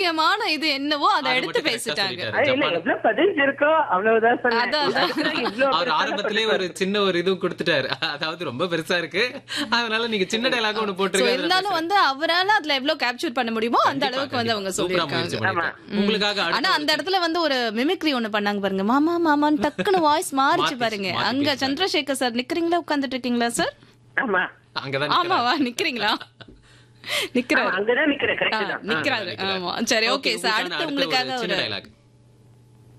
முக்கியமான இது என்னவோ அதை அது எடுத்து மட்டும் correct ஆ பேசிட்டாங்க சொல்லிட்டாரு. அது இல்ல ஜப்பான். எவ்வளவு பதிஞ்சு இருக்கோ அவ்வளவுதான் சொன்னேன் அதான், அதான். அதுக்குள்ள இவ்வளவு அவர் பெருசாலாம் ஆரம்பத்திலே ஒரு சின்ன ஒரு இது கொடுத்துட்டாரு அதாவது ரொம்ப பெருசா இருக்கு அதனால நீங்க சின்ன டைலாக் ஒண்ணு So, போட்டுருங்க இருந்தாலும் வந்து அவரால அதுல எவ்வளவு கேப்சர் பண்ண முடியுமோ அந்த அளவுக்கு வந்து அவங்க சொல்லியிருக்காங்க உங்களுக்காக ஆனா அடுத்த அந்த இடத்துல வந்து ஒரு மிமிக்ரி ஒண்ணு பண்ணாங்க பாருங்க மாமா மாமான்னு டக்குன்னு வாய்ஸ் மாறிச்சு மாத்திச்சு, பாருங்க மாத்தி அங்க பேசுறாங்க. சந்திரசேகர் சார் நிக்கிறீங்களா உட்கார்ந்துட்டு இருக்கீங்களா சார் ஆமா அங்கதான் நிக்கிறாரு. ஆமாவா நிக்கிறீங்களா நிக்கிறாரு ஆமா, அங்கதான் நிக்கிறேன் ஆ, கரெக்ட் தான் நிக்கிறாரு ஆமா சரி ஓகே சார் உங்களுக்கான அடுத்து அடுத்த உங்களுக்காக ஒரு ஒரு சின்ன டைலாக்